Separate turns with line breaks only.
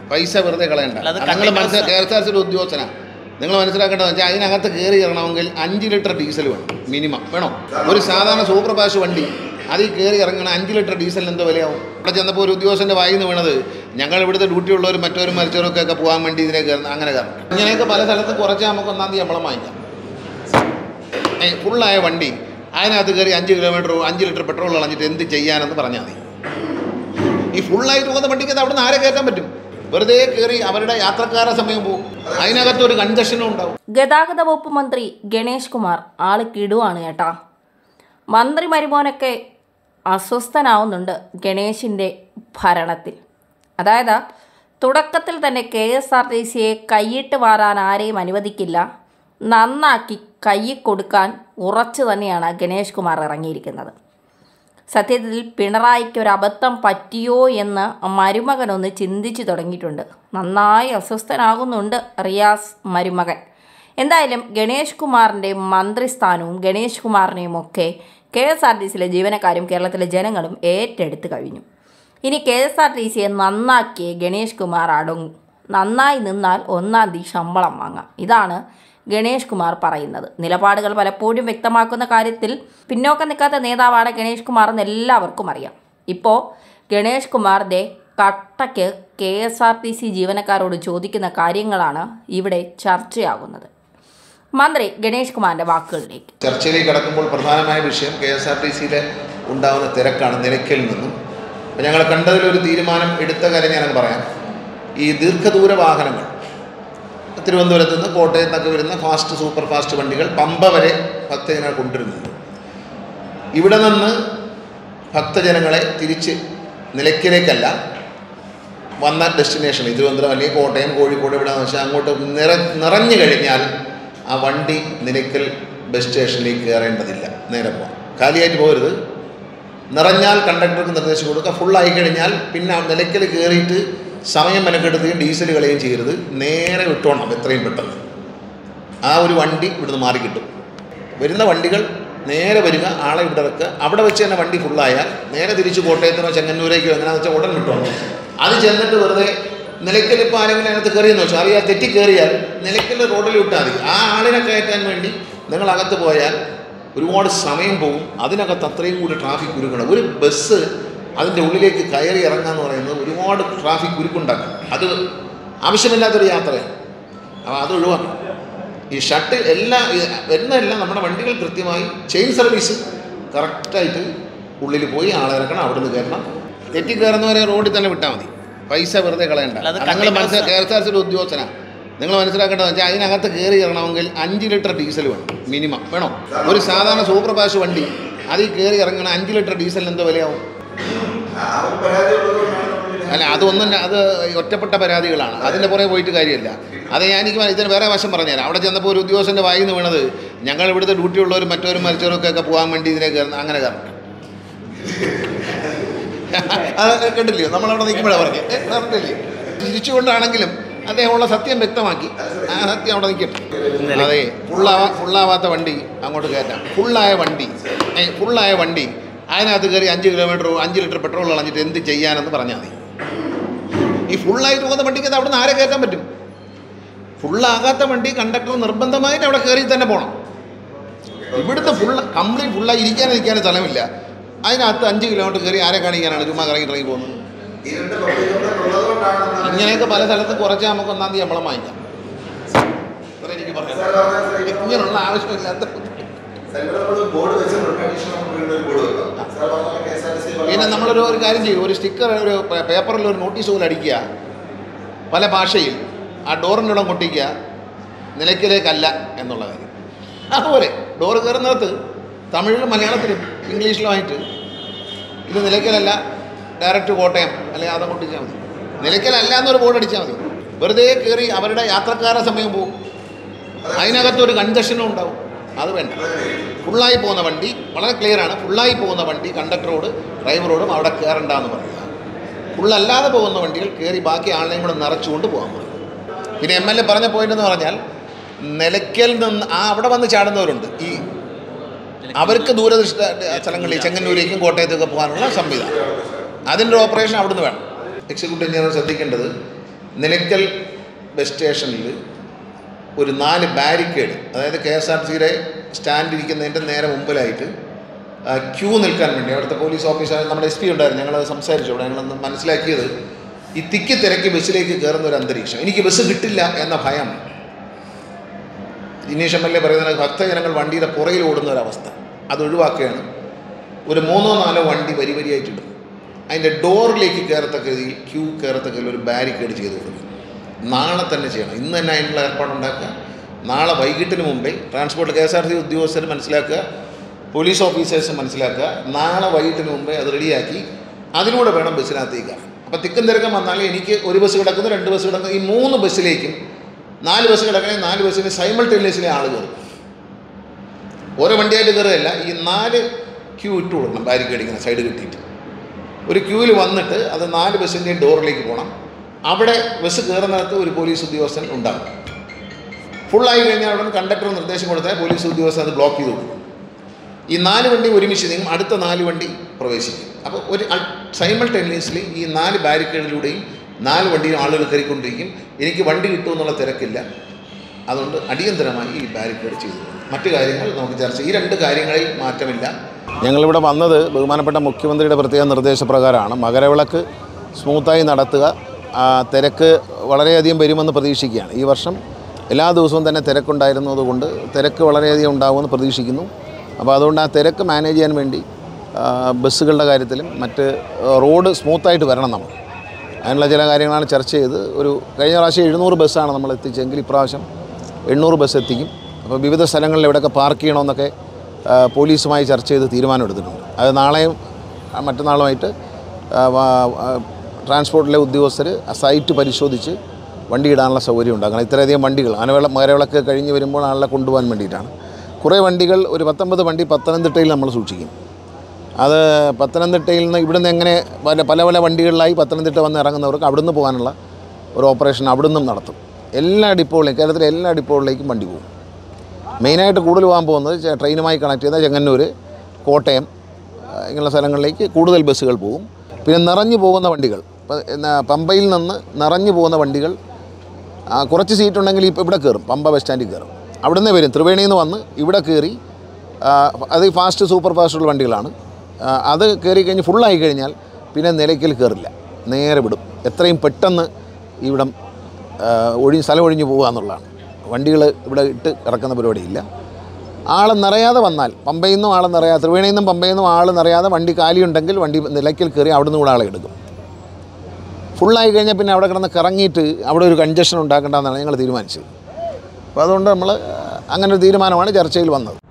പൈസ വെറുതെ കളയണ്ട
അല്ലാതെ
നിങ്ങൾ
കണ്ടെയ്നേഴ്സ്
മനസ്സിൽ കെ എസ് ആർ സിയുടെ ഉദ്യോഗസ്ഥനാണ് നിങ്ങൾ മനസ്സിലാക്കേണ്ടതെന്ന് വെച്ചാൽ അതിനകത്ത് കയറി ഇറങ്ങണമെങ്കിൽ അഞ്ച് ലിറ്റർ ഡീസൽ വേണം മിനിമം വേണം ഒരു സാധാരണ സൂപ്പർ ഫാസ്റ്റ് വണ്ടി അതിൽ കയറി ഇറങ്ങണം അഞ്ച് ലിറ്റർ ഡീസലിന് എന്തോ വിലയാവും അവിടെ ചെന്നപ്പോൾ ഒരു ഉദ്യോഗസ്ഥൻ്റെ വായിൽ നിന്ന് വീണത് ഞങ്ങൾ ഇവിടുത്തെ ഡ്യൂട്ടി ഉള്ളവരും മറ്റവരും മരിച്ചവരൊക്കെ ഒക്കെ പോകാൻ വേണ്ടി ഇതിനെ കയറുന്ന അങ്ങനെ കയറും ഇങ്ങനെയൊക്കെ പല സ്ഥലത്ത് കുറച്ച് നമുക്ക് ഒന്നാം തീയതി ശമ്പളം വാങ്ങിക്കാം ഏ, ഫുള്ളായ വണ്ടി അതിനകത്ത് കയറി അഞ്ച് കിലോമീറ്റർ അഞ്ച് ലിറ്റർ പെട്രോൾ കളഞ്ഞിട്ട് എന്ത് ചെയ്യാനെന്ന് പറഞ്ഞാൽ മതി ഈ ഫുള്ളായിട്ട് പോകുന്ന വണ്ടിക്ക് അത് അവിടെ നിന്ന് ആരെ കയറ്റാൻ പറ്റും വെറുതെ കയറി അവരുടെ യാത്രക്കാരുടെ സമയം പോകും അതിനകത്ത് ഒരു കൺജഷനും ഉണ്ടാവും
ഗതാഗത വകുപ്പ് മന്ത്രി ഗണേഷ് കുമാർ ആള് കിടുവാണ് കേട്ടാ മന്ത്രി മരുമോനൊക്കെ അസ്വസ്ഥനാവുന്നുണ്ട് ഗണേഷിൻ്റെ ഭരണത്തിൽ അതായത് തുടക്കത്തിൽ തന്നെ കെ എസ് ആർ ടി സിയെ കൈയിട്ട് വാരാൻ ആരെയും അനുവദിക്കില്ല നന്നാക്കി കൈയിൽ കൊടുക്കാൻ ഉറച്ചു തന്നെയാണ് ഗണേഷ് കുമാർ ഇറങ്ങിയിരിക്കുന്നത് സത്യത്തിൽ പിണറായിക്ക് ഒരു അബദ്ധം പറ്റിയോ എന്ന് മരുമകനൊന്ന് ചിന്തിച്ചു തുടങ്ങിയിട്ടുണ്ട് നന്നായി അസ്വസ്ഥനാകുന്നുണ്ട് റിയാസ് മരുമകൻ എന്തായാലും ഗണേഷ് കുമാറിൻ്റെ മന്ത്രിസ്ഥാനവും ഗണേഷ് കുമാറിനെയും ഒക്കെ കെ എസ് ആർ ടി സിയിലെ ജീവനക്കാരും കേരളത്തിലെ ജനങ്ങളും ഏറ്റെടുത്ത് കഴിഞ്ഞു ഇനി കെ എസ് ആർ ടി സിയെ നന്നാക്കിയേ ഗണേഷ് കുമാർ അടങ്ങും നന്നായി നിന്നാൽ ഒന്നാം തീയതി ശമ്പളം വാങ്ങാം ഇതാണ് ഗണേഷ് കുമാർ പറയുന്നത് നിലപാടുകൾ പലപ്പോഴും വ്യക്തമാക്കുന്ന കാര്യത്തിൽ പിന്നോക്കം നിൽക്കാത്ത നേതാവാണ് ഗണേഷ് കുമാർ എന്ന് എല്ലാവർക്കും അറിയാം ഇപ്പോൾ ഗണേഷ് കുമാർ ദേ കട്ടയ്ക്ക് K S R T C ജീവനക്കാരോട് ചോദിക്കുന്ന കാര്യങ്ങളാണ് ഇവിടെ ചർച്ചയാകുന്നത് മന്ത്രി ഗണേഷ് കുമാറിന്റെ വാക്കുകളിലേക്ക്
ചർച്ചയിലേക്ക് കടക്കുമ്പോൾ പ്രധാനമായ വിഷയം കെ എസ് ആർ ടി സിയിലെ ഉണ്ടാകുന്ന തിരക്കാണ് നിലയ്ക്കൽ നിന്നും അപ്പോൾ ഞങ്ങൾ കണ്ടതിലൊരു തീരുമാനം എടുത്ത കാര്യം ഞാനത് പറയാം ഈ ദീർഘദൂര വാഹനങ്ങൾ തിരുവനന്തപുരത്ത് നിന്ന് കോട്ടയത്ത് നിന്നൊക്കെ വരുന്ന ഫാസ്റ്റ് സൂപ്പർ ഫാസ്റ്റ് വണ്ടികൾ പമ്പ വരെ ഭക്തജനങ്ങൾ കൊണ്ടുവരുന്നുണ്ട് ഇവിടെ നിന്ന് ഭക്തജനങ്ങളെ തിരിച്ച് നിലയ്ക്കലേക്കല്ല വന്ന ഡെസ്റ്റിനേഷൻ തിരുവനന്തപുരം അല്ലെങ്കിൽ കോട്ടയം കോഴിക്കോട് എവിടെയാണെന്ന് വെച്ചാൽ അങ്ങോട്ട് നിറ നിറഞ്ഞു കഴിഞ്ഞാൽ ആ വണ്ടി നിലയ്ക്കൽ ബസ് സ്റ്റേഷനിലേക്ക് കയറേണ്ടതില്ല നേരെ പോകാം കാലിയായിട്ട് പോകരുത് നിറഞ്ഞാൽ കണ്ടക്ടർക്ക് നിർദ്ദേശം കൊടുക്കുക ഫുള്ളായി കഴിഞ്ഞാൽ പിന്നെ ആ നിലയ്ക്കൽ കയറിയിട്ട് സമയം മെനക്കെടുത്തുകയും ഡീസൽ കളയുകയും ചെയ്യരുത് നേരെ വിട്ടോണം എത്രയും പെട്ടെന്ന് ആ ഒരു വണ്ടി ഇവിടുന്ന് മാറി കിട്ടും വരുന്ന വണ്ടികൾ നേരെ വരിക ആളെ ഇവിടെ ഇറക്കുക അവിടെ വെച്ച് തന്നെ വണ്ടി ഫുള്ളായാൽ നേരെ തിരിച്ച് കോട്ടയത്തിനോ ചെങ്ങന്നൂരേക്കോ എങ്ങനെയാണെന്ന് വെച്ചാൽ ഉടൻ വിട്ടോണം അത് ചെന്നിട്ട് വെറുതെ നിലയ്ക്കൽ ഇപ്പോൾ ആരെങ്കിലും അതിനകത്ത് കയറിയെന്ന് വെച്ചാൽ അറിയാൻ തെറ്റി കയറിയാൽ നിലയ്ക്കൽ റോഡിൽ വിട്ടാൽ മതി ആ ആളിനെ കയറ്റാൻ വേണ്ടി നിങ്ങൾ അകത്ത് പോയാൽ ഒരുപാട് സമയം പോകും അതിനകത്ത് അത്രയും കൂടി ട്രാഫിക് കുരുക്കണം ഒരു ബസ് അതിൻ്റെ ഉള്ളിലേക്ക് കയറി ഇറങ്ങുക എന്ന് പറയുന്നത് ഒരുപാട് ട്രാഫിക് കുരുക്കുണ്ടാക്കും അത് ആവശ്യമില്ലാത്തൊരു യാത്രയാണ് അപ്പോൾ അത് ഒഴിവാക്കണം ഈ ഷട്ടിൽ എല്ലാ വരുന്നതെല്ലാം നമ്മുടെ വണ്ടികൾ കൃത്യമായി ചെയിൻ സർവീസ് കറക്റ്റായിട്ട് ഉള്ളിൽ പോയി ആളെ ഇറക്കണം അവിടെ നിന്ന് കയറണം തെറ്റി കയറുന്നവരെ റോഡിൽ തന്നെ വിട്ടാൽ മതി പൈസ വെറുതെ കളയണ്ട
അല്ലാതെ
നിങ്ങൾ മനസ്സിൽ
കണ്ടെയ്നേഴ്സ്
കെ എസ് ആർ സിയുടെ ഉദ്യോഗസ്ഥനാണ് നിങ്ങൾ മനസ്സിലാക്കേണ്ടതെന്ന് വെച്ചാൽ അതിനകത്ത് കയറി ഇറങ്ങണമെങ്കിൽ അഞ്ച് ലിറ്റർ ഡീസൽ വേണം മിനിമം വേണം ഒരു സാധാരണ സൂപ്പർ ഫാസ്റ്റ് വണ്ടി അതിൽ കയറി ഇറങ്ങണം അഞ്ച് ലിറ്റർ ഡീസലിന് എന്തോ വിലയാവും അല്ല അതൊന്നും അത് ഒറ്റപ്പെട്ട പരാതികളാണ് അതിൻ്റെ പുറകെ പോയിട്ട് കാര്യമില്ല അത് ഞാൻ എനിക്ക് മന- ഇതിന് വേറെ വശം പറഞ്ഞുതരാം അവിടെ ചെന്നപ്പോൾ ഒരു ഉദ്യോഗസ്ഥൻ്റെ വായിൽ നിന്ന് വീണത് ഞങ്ങൾ ഇവിടുത്തെ ഡ്യൂട്ടി ഉള്ളവരും മറ്റവരും മരിച്ചവരൊക്കെ ഒക്കെ പോകാൻ വേണ്ടി ഇതിനെ കയറുന്ന അങ്ങനെ കയറണം അത് കണ്ടില്ലയോ നമ്മളവിടെ നിൽക്കുമ്പോഴാണ് പറഞ്ഞത് ഏ, കണ്ടില്ലേ തിരിച്ചുകൊണ്ടാണെങ്കിലും അദ്ദേഹമുള്ള സത്യം വ്യക്തമാക്കി ആ സത്യം അവിടെ നിൽക്കട്ടെ അതെ ഫുള്ളാവാ ഫുള്ളാവാത്ത വണ്ടി അങ്ങോട്ട് കയറ്റാം ഫുള്ളായ വണ്ടി ഏ, ഫുള്ളായ വണ്ടി അതിനകത്ത് കയറി അഞ്ച് കിലോമീറ്റർ അഞ്ച് ലിറ്റർ പെട്രോൾ കളഞ്ഞിട്ട് എന്ത് ചെയ്യാനെന്ന് പറഞ്ഞാൽ മതി ഈ ഫുള്ളായിട്ട് പോകുന്ന വണ്ടിക്ക് അത് അവിടെ നിന്ന് ആരെ കയറ്റാൻ പറ്റും ഫുള്ളാകാത്ത വണ്ടി കണ്ടക്ടർ നിർബന്ധമായിട്ട് അവിടെ കയറി തന്നെ പോകണം ഇവിടുത്തെ ഫുൾ കംപ്ലീറ്റ് ഫുള്ളായി ഇരിക്കാനും ഇരിക്കാനും സ്ഥലമില്ല അതിനകത്ത് അഞ്ച് കിലോമീറ്റർ കയറി ആരെ കാണിക്കാനാണ് ചുമ്മാ കറങ്ങി ഇറങ്ങി പോകുന്നത് ഇങ്ങനെയൊക്കെ പല സ്ഥലത്ത് കുറച്ച് നമുക്ക് ഒന്നാം തീയതി ശമ്പളം വാങ്ങിക്കാം ഇത്ര എനിക്ക് പറയാം ഇങ്ങനെയുള്ള ആവശ്യമില്ലാത്ത പിന്നെ നമ്മളൊരു ഒരു കാര്യം ചെയ്യും ഒരു സ്റ്റിക്കർ ഒരു പേ- പേപ്പറിൽ ഒരു നോട്ടീസ് പോലെ അടിക്കുക പല ഭാഷയിൽ ആ ഡോറിൻ്റെ കൊട്ടിക്കുക നിലയ്ക്കലേക്കല്ല എന്നുള്ള കാര്യം അതുപോലെ ഡോറ് കയറുന്നിടത്ത് തമിഴിലും മലയാളത്തിലും ഇംഗ്ലീഷിലുമായിട്ട് ഇത് നിലയ്ക്കലല്ല ഡയറക്റ്റ് കോട്ടയം അല്ലെങ്കിൽ അതം കൊട്ടിച്ചാൽ മതി നിലയ്ക്കലല്ല എന്നൊരു ബോർഡ് അടിച്ചാൽ മതി വെറുതെ കയറി അവരുടെ യാത്രക്കാരുടെ സമയം പോകും അതിനകത്തൊരു കൺജഷനും ഉണ്ടാവും അത് വേണ്ട ഫുള്ളായി പോകുന്ന വണ്ടി വളരെ ക്ലിയർ ആണ് ഫുള്ളായി പോകുന്ന വണ്ടി കണ്ടക്ടറോട് ഡ്രൈവറോടും അവിടെ കയറണ്ട എന്ന് പറയുക ഫുള്ളല്ലാതെ പോകുന്ന വണ്ടികൾ കയറി ബാക്കി ആളിനെയും കൂടെ നിറച്ചുകൊണ്ട് പോകാൻ പറയും പിന്നെ എം എൽ എ പറഞ്ഞ പോയിന്റ് എന്ന് പറഞ്ഞാൽ നിലയ്ക്കൽ നിന്ന് ആ അവിടെ വന്ന് ചാടുന്നവരുണ്ട് ഈ അവർക്ക് ദൂരദൃഷ്ട സ്ഥലങ്ങളിൽ ചെങ്ങന്നൂരേക്കും കോട്ടയത്തേക്ക് പോകാനുള്ള സംവിധാനം അതിൻ്റെ ഒരു ഓപ്പറേഷൻ അവിടുന്ന് വേണം എക്സിക്യൂട്ടീവ് എഞ്ചിനീയർ ശ്രദ്ധിക്കേണ്ടത് നിലയ്ക്കൽ ബസ് സ്റ്റേഷനിൽ ഒരു നാല് ബാരിക്കേഡ് അതായത് കെ എസ് ആർ സിയുടെ സ്റ്റാൻഡ് ഇരിക്കുന്നതിൻ്റെ നേരെ മുമ്പിലായിട്ട് ആ, ക്യൂ നിൽക്കാൻ വേണ്ടി അവിടുത്തെ പോലീസ് ഓഫീസർ നമ്മുടെ എസ് പി ഉണ്ടായിരുന്നു ഞങ്ങളത് സംസാരിച്ചു അവിടെ ഞങ്ങളൊന്ന് മനസ്സിലാക്കിയത് ഈ തിക്കി തിരക്കി ബസ്സിലേക്ക് കയറുന്ന ഒരു അന്തരീക്ഷം എനിക്ക് ബസ് കിട്ടില്ല എന്ന ഭയം ദിനേശ് എം എൽ എ പറയുന്നത് ഭക്തജനങ്ങൾ വണ്ടിയുടെ പുറകിൽ ഓടുന്ന ഒരവസ്ഥ അത് ഒഴിവാക്കുകയാണ് ഒരു മൂന്നോ നാലോ വണ്ടി വരി വരിയായിട്ടുണ്ട് അതിൻ്റെ ഡോറിലേക്ക് കയറത്തക്ക രീതിയിൽ ക്യൂ കയറത്തക്ക രീതിയിൽ ഒരു ബാരിക്കേഡ് ചെയ്ത് കൊടുക്കും നാളെ തന്നെ ചെയ്യണം ഇന്ന് തന്നെ അതിനുള്ള ഏർപ്പാടുണ്ടാക്കുക നാളെ വൈകിട്ടിന് മുമ്പേ transport K S R C ഉദ്യോഗസ്ഥർ മനസ്സിലാക്കുക പോലീസ് ഓഫീസേഴ്സ് മനസ്സിലാക്കുക നാളെ വൈകിട്ടിന് മുമ്പേ അത് റെഡിയാക്കി അതിലൂടെ വേണം ബസ്സിനകത്തേക്ക് അപ്പോൾ തിക്കും തിരക്കം വന്നാൽ എനിക്ക് ഒരു ബസ് കിടക്കുന്നു രണ്ട് ബസ് കിടക്കുന്നു ഈ മൂന്ന് ബസ്സിലേക്കും നാല് ബസ് കിടക്കണേ നാല് ബസ്സിന് സൈമൾട്ടേനിയസിലെ ആൾ കയറും ഓരോ വണ്ടിയായിട്ട് കയറുകയല്ല ഈ നാല് ക്യൂ ഇട്ട് കൊടുക്കണം ബാരിക്കേഡ് ഇങ്ങനെ സൈഡ് കെട്ടിയിട്ട് ഒരു ക്യൂവിൽ വന്നിട്ട് അത് നാല് ബസ്സിൻ്റെയും ഡോറിലേക്ക് പോകണം അവിടെ ബസ് കയറുന്നിടത്ത് ഒരു പോലീസ് ഉദ്യോഗസ്ഥൻ ഉണ്ടാകും ഫുള്ളായി കഴിഞ്ഞാൽ അവിടെ നിന്ന് കണ്ടക്ടർ നിർദ്ദേശം കൊടുത്താൽ പോലീസ് ഉദ്യോഗസ്ഥൻ അത് ബ്ലോക്ക് ചെയ്ത് കൊടുക്കും ഈ നാല് വണ്ടി ഒരുമിച്ച് നീങ്ങും അടുത്ത നാല് വണ്ടി പ്രവേശിക്കും അപ്പോൾ ഒരു സൈമൾട്ടേനിയസ്ലി ഈ നാല് ബാരിക്കേഡിലൂടെയും നാല് വണ്ടിയും ആളുകൾ കയറിക്കൊണ്ടിരിക്കും എനിക്ക് വണ്ടി കിട്ടുമെന്നുള്ള തിരക്കില്ല അതുകൊണ്ട് അടിയന്തരമായി ഈ ബാരിക്കേഡ് ചെയ്തു മറ്റു കാര്യങ്ങൾ നമുക്ക് ചർച്ച ഈ രണ്ട് കാര്യങ്ങളിൽ മാറ്റമില്ല ഞങ്ങളിവിടെ വന്നത് ബഹുമാനപ്പെട്ട മുഖ്യമന്ത്രിയുടെ പ്രത്യേക നിർദ്ദേശപ്രകാരമാണ് മകരവിളക്ക് സ്മൂത്തായി നടത്തുക ആ, തിരക്ക് വളരെയധികം വരുമെന്ന് പ്രതീക്ഷിക്കുകയാണ് ഈ വർഷം എല്ലാ ദിവസവും തന്നെ തിരക്കുണ്ടായിരുന്നതുകൊണ്ട് തിരക്ക് വളരെയധികം ഉണ്ടാകുമെന്ന് പ്രതീക്ഷിക്കുന്നു അപ്പോൾ അതുകൊണ്ട് ആ തിരക്ക് മാനേജ് ചെയ്യാൻ വേണ്ടി ആ, ബസ്സുകളുടെ കാര്യത്തിലും മറ്റ് ആ, റോഡ് സ്മൂത്തായിട്ട് വരണം നമ്മൾ അതിനുള്ള ചില കാര്യങ്ങളാണ് ചർച്ച ചെയ്ത് ഒരു കഴിഞ്ഞ പ്രാവശ്യം എഴുന്നൂറ് ബസ്സാണ് നമ്മൾ എത്തിച്ചെങ്കിൽ ഇപ്രാവശ്യം എണ്ണൂറ് ബസ് എത്തിക്കും അപ്പോൾ വിവിധ സ്ഥലങ്ങളിൽ എവിടെയൊക്കെ പാർക്ക് ചെയ്യണമെന്നൊക്കെ ആ, പോലീസുമായി ചർച്ച ചെയ്ത് തീരുമാനമെടുത്തിട്ടുണ്ട് അത് നാളെയും ആ, മറ്റന്നാളുമായിട്ട് ആ, വാ- ആ, ട്രാൻസ്പോർട്ടിലെ ഉദ്യോഗസ്ഥർ ആ സൈറ്റ് പരിശോധിച്ച് വണ്ടി ഇടാനുള്ള സൗകര്യം ഉണ്ടാക്കണം ഇത്രയധികം വണ്ടികൾ ആനവിള മകരവിളക്ക് കഴിഞ്ഞ് വരുമ്പോൾ ആളെ കൊണ്ടുപോകാൻ വേണ്ടിയിട്ടാണ് കുറേ വണ്ടികൾ ഒരു പത്തൊമ്പത് വണ്ടി പത്തനംതിട്ടയിൽ നമ്മൾ സൂക്ഷിക്കും അത് പത്തനംതിട്ടയിൽ നിന്ന് ഇവിടുന്ന് എങ്ങനെ പല പല പല വണ്ടികളിലായി പത്തനംതിട്ട വന്ന് ഇറങ്ങുന്നവർക്ക് അവിടുന്ന് പോകാനുള്ള ഒരു ഓപ്പറേഷൻ അവിടുന്നും നടത്തും എല്ലാ ഡിപ്പോകളിലേക്കും കേരളത്തിലെ എല്ലാ ഡിപ്പോകളിലേക്കും വണ്ടി പോകും മെയിനായിട്ട് കൂടുതൽ പോകാൻ പോകുന്നത് ചെ- ട്രെയിനുമായി കണക്ട് ചെയ്ത ചെങ്ങന്നൂർ കോട്ടയം ആ, ഇങ്ങനെയുള്ള സ്ഥലങ്ങളിലേക്ക് കൂടുതൽ ബസ്സുകൾ പോകും പിന്നെ നിറഞ്ഞു പോകുന്ന വണ്ടികൾ ഇപ്പം എന്നാ പമ്പയിൽ നിന്ന് നിറഞ്ഞു പോകുന്ന വണ്ടികൾ ആ, കുറച്ച് സീറ്റ് ഉണ്ടെങ്കിൽ ഇപ്പോൾ ഇവിടെ കയറും പമ്പ ബസ് സ്റ്റാൻഡിൽ കയറും അവിടെ നിന്ന് വരും ത്രിവേണിയിൽ നിന്ന് വന്ന് ഇവിടെ കയറി ആ, അത് ഈ ഫാസ്റ്റ് സൂപ്പർ ഫാസ്റ്റുള്ള വണ്ടികളാണ് ആ, അത് കയറി കഴിഞ്ഞ് ഫുള്ളായി കഴിഞ്ഞാൽ പിന്നെ നിലയ്ക്കൽ കയറില്ല നേരെ വിടും എത്രയും പെട്ടെന്ന് ഇവിടം ആ, ഒഴി സ്ഥലം ഒഴിഞ്ഞു പോകുക എന്നുള്ളതാണ് വണ്ടികൾ ഇവിടെ ഇട്ട് ഇറക്കുന്ന പരിപാടിയില്ല ആൾ നിറയാതെ വന്നാൽ പമ്പയിൽ നിന്നും ആൾ നിറയാതെ ത്രിവേണിയിൽ നിന്നും പമ്പയിൽ നിന്നും ആൾ നിറയാതെ വണ്ടി കാലിയുണ്ടെങ്കിൽ വണ്ടി നിലയ്ക്കൽ കയറി അവിടെ നിന്ന് കൂടെ ആളെ എടുക്കും ഫുള്ളായി കഴിഞ്ഞാൽ പിന്നെ അവിടെ കിടന്ന് കറങ്ങിയിട്ട് അവിടെ ഒരു കൺജഷൻ ഉണ്ടാക്കേണ്ടതെന്നാണ് ഞങ്ങൾ തീരുമാനിച്ചത് അപ്പോൾ അതുകൊണ്ട് നമ്മൾ അങ്ങനെ ഒരു തീരുമാനമാണ് ചർച്ചയിൽ വന്നത്